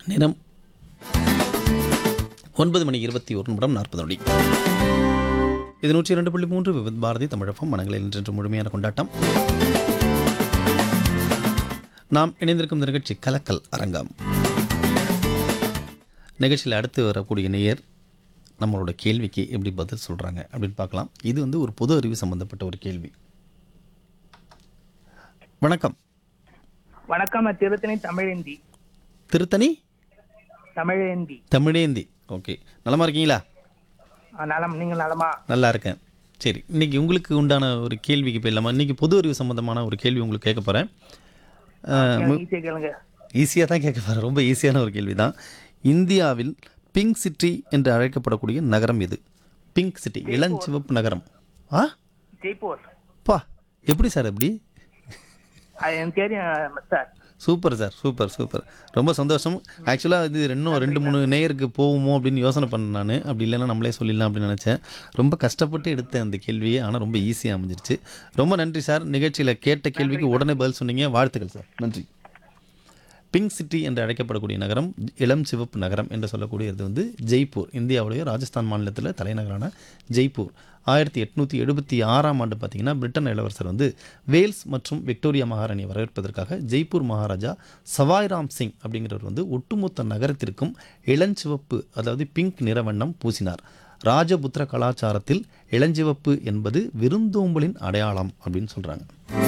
நேரம் ஒன்பது மணி இருபத்தி ஒரு நிமிடம் நாற்பது நொடி இது நூற்றி இரண்டு புள்ளி மூன்று விவித் பாரதி தமிழகம் மனங்களில் இன்று முழுமையான கொண்டாட்டம் நாம் இணைந்திருக்கும் இந்த நிகழ்ச்சி கலக்கல் அரங்கம் நிகழ்ச்சியில் அடுத்து வரக்கூடிய நேயர் நம்மளோட கேள்விக்கு எப்படி பதில் சொல்கிறாங்க அப்படின்னு பார்க்கலாம் இது வந்து ஒரு பொது அறிவு சம்பந்தப்பட்ட ஒரு கேள்வி வணக்கம் வணக்கம் திருத்தணி தமிழேந்தி திருத்தணி தமிழேந்தி தமிழேந்தி ஓகே நலமா இருக்கீங்களா ஆ, நலம் நீங்கள் நலமா நல்லா இருக்கேன் சரி இன்னைக்கு உங்களுக்கு உண்டான ஒரு கேள்விக்கு போயிடலாமா இன்னைக்கு பொது அறிவு சம்பந்தமான ஒரு கேள்வி உங்களுக்கு கேட்க போகிறேன் ஈஸியா கேளுங்க ஈஸியாக தான் கேட்க போகிறேன் ரொம்ப ஈஸியான ஒரு கேள்வி தான் இந்தியாவில் பிங்க் சிட்டி என்று அழைக்கப்படக்கூடிய நகரம் எது பிங்க் சிட்டி இளஞ்சிவப்பு நகரம் ஆ ஜெய்ப்பூர் பா எப்படி சார் எப்படி அது எனக்கு தெரியும் sir super sir super super ரொம்ப சந்தோஷம் ஆக்சுவலாக இது இன்னும் ரெண்டு மூணு நேயருக்கு போகுமோ அப்படின்னு யோசனை பண்ணேன் நான் அப்படி இல்லைன்னா நம்மளே சொல்லிடலாம் அப்படின்னு நினச்சேன் ரொம்ப கஷ்டப்பட்டு எடுத்தேன் அந்த கேள்வியை ஆனால் ரொம்ப ஈஸியாக அமைஞ்சிருச்சு ரொம்ப நன்றி சார் நிகழ்ச்சியில் கேட்ட கேள்விக்கு உடனே பதில் சொன்னீங்க வாழ்த்துக்கள் சார் நன்றி பிங்க் சிட்டி என்று அழைக்கப்படக்கூடிய நகரம் இளம் சிவப்பு நகரம் என்று சொல்லக்கூடியது வந்து ஜெய்ப்பூர் இந்தியாவுடைய ராஜஸ்தான் மாநிலத்தில் தலைநகரான ஜெய்ப்பூர் ஆயிரத்தி எட்நூற்றி எழுபத்தி ஆறாம் ஆண்டு பார்த்தீங்கன்னா பிரிட்டன் இளவரசர் வந்து வேல்ஸ் மற்றும் விக்டோரியா மகாராணியை வரவேற்பதற்காக ஜெய்ப்பூர் மகாராஜா சவாய்ராம் சிங் அப்படிங்கிறவர் வந்து ஒட்டுமொத்த நகரத்திற்கும் இளஞ்சிவப்பு அதாவது பிங்க் நிற வண்ணம் பூசினார் ராஜபுத்திர கலாச்சாரத்தில் இளஞ்சிவப்பு என்பது விருந்தோம்பலின் அடையாளம் அப்படின்னு சொல்கிறாங்க